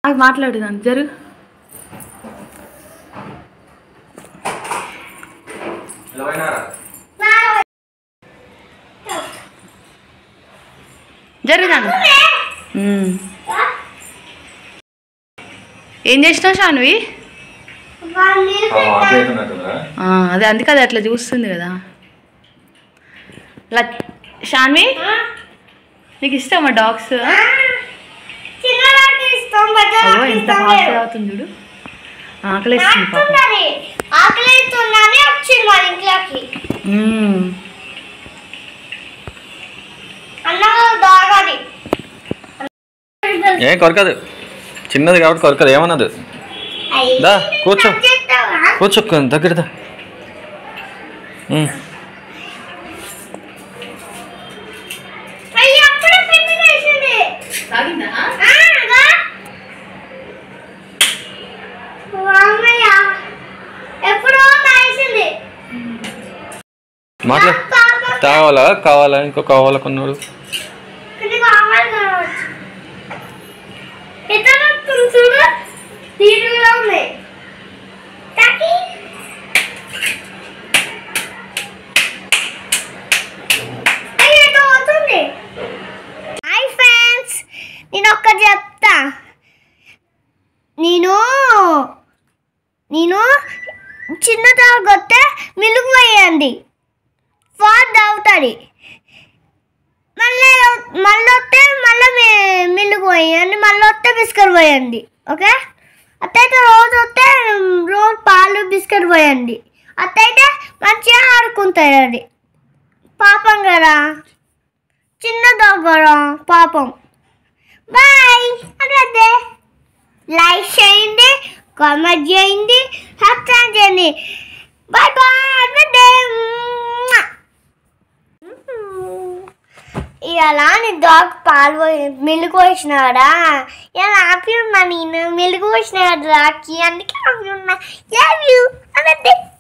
అది మాట్లాడుదాను జరుగు జరుగుదాను ఏం చేసినావు షాన్వి ఆ, అదే అందుకే అది అట్లా చూస్తుంది కదా ల షాన్వి నీకు ఇష్టమా డాగ్స్ చిన్నదానికి ఇస్తాం ఓ ఎంత ఫాస్ట్ అవుతుంది చూడు ఆకలేస్తుంది పాపం ఆకలి అవుతుందని వచ్చింది మా ఇంట్లోకి మ్మ్. అన్న దాగాలి ఏం కొరకదు చిన్నది కాబట్టి కొరకదు ఏమన్నది దా, కూర్చో. కూర్చో దగ్గరదా అయ్యి అప్పుడే పెళ్లి చేసింది అమ్మయ్య ఎప్పుడో తాగేసింది మాట్లా తాగాలా కావాలా ఇంకో కావాలా కొన్నాడు ఇది కావాలి కావచ్చు ఇతను వస్తుంది చూడు తీరుగా ఉంది తాకి అయ్యో ఇటు అవుతుంది హాయ్ ఫ్రెండ్స్ నేను ఒక్కటి చెప్తా నేను నేను చిన్న తాగొస్తే మిలుగు వేయండి ఫార్ అవుతుంది మళ్ళీ మళ్ళీ వస్తే మళ్ళీ మిల్లుకు పోయండి మళ్ళీ వస్తే బిస్కెట్ పోయండి ఓకే అట్టయితే రోజు వస్తే రోజు పాలు బిస్కెట్ పోయండి అట్టయితే మంచిగా ఆడుకుంటాయి అది పాపం కదా చిన్న దగ్గర పాపం బాయ్ అదే లైక్ చేయండి కామెంట్ చేయండి సబ్స్క్రైబ్ చేయండి బాయ్ బాయ్ అదే ఇలా నీ డాగ్ పాలు పోయి- మిల్క్ పోసినాడా ఇలా ఆపి ఉన్నా నేను మిల్క్ పోసినాడు రాకి అందుకే ఆపి ఉన్నా లవ్ యూ అదే